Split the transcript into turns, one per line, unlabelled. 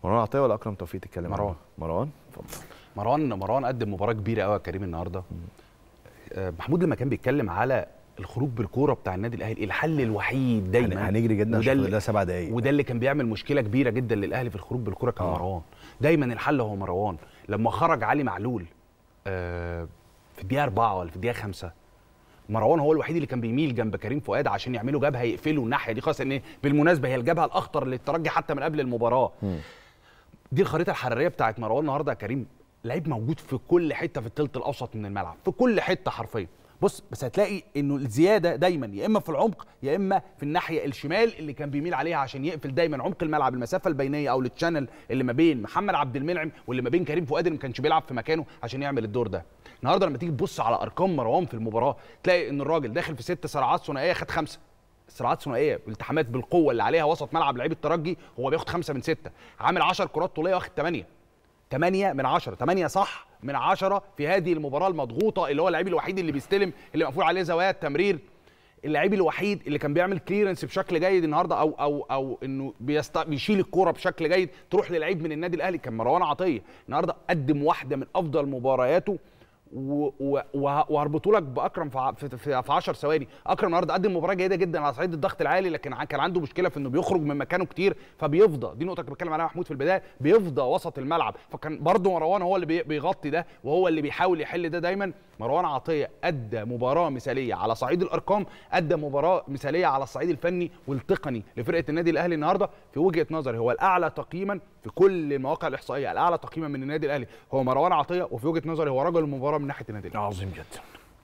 مروان عطيه ولا اكرم توفيق تتكلم عنه؟
مروان.
مروان اتفضل
مروان مروان قدم مباراه كبيره قوي يا كريم النهارده آه، محمود لما كان بيتكلم على الخروج بالكوره بتاع النادي الاهلي الحل الوحيد دايما
هن- هنجري جدا
وده
عشان
اللي-
فاضل لها سبع دقايق
وده اللي كان بيعمل مشكله كبيره جدا للاهلي في الخروج بالكوره كان
آه.
مروان دايما الحل هو مروان لما خرج علي معلول آه، في الدقيقه أربعة ولا في الدقيقه خمسة مروان هو الوحيد اللي كان بيميل جنب كريم فؤاد عشان يعملوا جبهه يقفلوا الناحيه دي خاصه ان بالمناسبه هي الجبهه الاخطر للترجي حتى من قبل المباراه دي الخريطه الحراريه بتاعت مروان النهارده يا كريم لعيب موجود في كل حته في الثلث الاوسط من الملعب في كل حته حرفيا بص بس هتلاقي انه الزياده دايما يا اما في العمق يا اما في الناحيه الشمال اللي كان بيميل عليها عشان يقفل دايما عمق الملعب المسافه البينيه او التشانل اللي ما بين محمد عبد المنعم واللي ما بين كريم فؤاد اللي ما كانش بيلعب في مكانه عشان يعمل الدور ده النهارده لما تيجي تبص على ارقام مروان في المباراه تلاقي ان الراجل داخل في ست صراعات ثنائيه خد خمسه صراعات ثنائيه التحامات بالقوه اللي عليها وسط ملعب لعيب الترجي هو بياخد خمسه من سته عامل 10 كرات طوليه واخد 8 8 من 10 8 صح من 10 في هذه المباراه المضغوطه اللي هو اللعيب الوحيد اللي بيستلم اللي مقفول عليه زوايا التمرير اللعيب الوحيد اللي كان بيعمل كليرنس بشكل جيد النهارده او او او انه بيست... بيشيل الكوره بشكل جيد تروح للعيب من النادي الاهلي كان مروان عطيه النهارده قدم واحده من افضل مبارياته و- و- وه- وهربطه لك باكرم في ع- في- في في 10 ثواني اكرم النهارده قدم مباراه جيده جدا على صعيد الضغط العالي لكن ع- كان عنده مشكله في انه بيخرج من مكانه كتير فبيفضى دي نقطه كنت بتكلم عليها محمود في البدايه بيفضى وسط الملعب فكان برضه مروان هو اللي بي- بيغطي ده وهو اللي بيحاول يحل ده دايما مروان عطيه ادى مباراه مثاليه على صعيد الارقام ادى مباراه مثاليه على الصعيد الفني والتقني لفرقه النادي الاهلي النهارده في وجهه نظري هو الاعلى تقييما في كل المواقع الاحصائيه الاعلى تقييما من النادي الاهلي هو مروان عطيه وفي وجهه نظري هو رجل المباراه من ناحيه النادي الاهلي
عظيم جدا